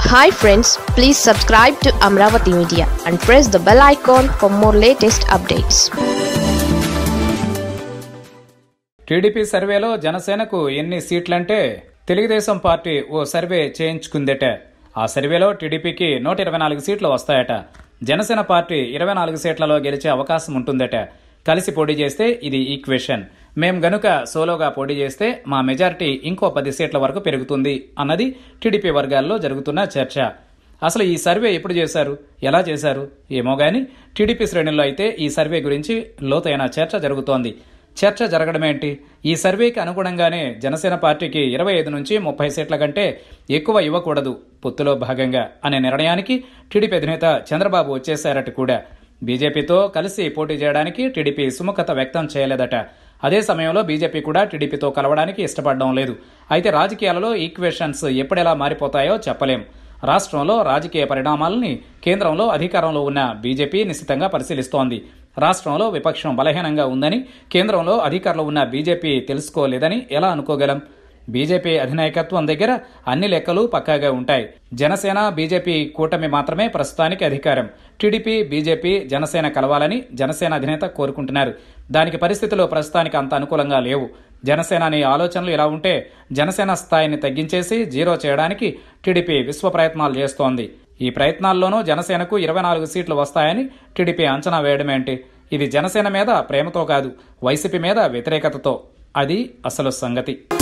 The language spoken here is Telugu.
hi friends please subscribe to Amaravati media and press the bell icon for more latest updates TDP సర్వేలో జనసేనకు ఎన్ని సీట్లంటే తెలుగుదేశం పార్టీ ఓ సర్వే చేయించుకుందట ఆ సర్వేలో టీడీపీకి నూట ఇరవై నాలుగు సీట్లు వస్తాయట జనసేన పార్టీ ఇరవై నాలుగు సీట్లలో గెలిచే అవకాశం ఉంటుందట కలిసి పోటీ చేస్తే ఇది ఈక్వేషన్ మేం గనుక సోలోగా పోటీ చేస్తే మా మెజారిటీ ఇంకో పది సీట్ల వరకు పెరుగుతుంది అన్నది టీడీపీ వర్గాల్లో జరుగుతున్న చర్చ అసలు ఈ సర్వే ఎప్పుడు చేశారు ఎలా చేశారు ఏమో గాని టీడీపీ శ్రేణుల్లో అయితే ఈ సర్వే గురించి లోతైన చర్చ జరుగుతోంది చర్చ జరగడమేంటి ఈ సర్వేకి అనుగుణంగానే జనసేన పార్టీకి ఇరవై ఐదు నుంచి ముప్పై సీట్ల కంటే ఎక్కువ ఇవ్వకూడదు పొత్తులో భాగంగా అనే నిర్ణయానికి టీడీపీ అధినేత చంద్రబాబు వచ్చేశారట కూడా బీజేపీతో కలిసి పోటీ చేయడానికి టీడీపీ సుముఖత వ్యక్తం చేయలేదట అదే సమయంలో బీజేపీ కూడా టీడీపీతో కలవడానికి ఇష్టపడడం లేదు అయితే రాజకీయాలలో ఈక్వేషన్స్ ఎప్పుడెలా మారిపోతాయో చెప్పలేం రాష్ట్రంలో రాజకీయ పరిణామాలని కేంద్రంలో అధికారంలో ఉన్న బీజేపీ నిశ్చితంగా పరిశీలిస్తోంది రాష్ట్రంలో విపక్షం బలహీనంగా ఉందని కేంద్రంలో అధికారంలో ఉన్న బీజేపీ తెలుసుకోలేదని ఎలా అనుకోగలం బీజేపీ అధినాయకత్వం దగ్గర అన్ని లెక్కలు పక్కాగా ఉంటాయి జనసేన బీజేపీ కూటమి మాత్రమే ప్రస్తుతానికి అధికారం టీడీపీ బీజేపీ జనసేన కలవాలని జనసేన అధినేత కోరుకుంటున్నారు దానికి పరిస్థితులు ప్రస్తుతానికి అంత అనుకూలంగా లేవు జనసేన అనే ఆలోచనలు ఇలా ఉంటే జనసేన స్థాయిని తగ్గించేసి జీరో చేయడానికి టీడీపీ విశ్వ ప్రయత్నాలు చేస్తోంది ఈ ప్రయత్నాల్లోనూ జనసేనకు ఇరవై నాలుగు సీట్లు వస్తాయని టీడీపీ అంచనా వేయడమేంటి ఇది జనసేన మీద ప్రేమతో కాదు వైసీపీ మీద వ్యతిరేకతతో అది అసలు సంగతి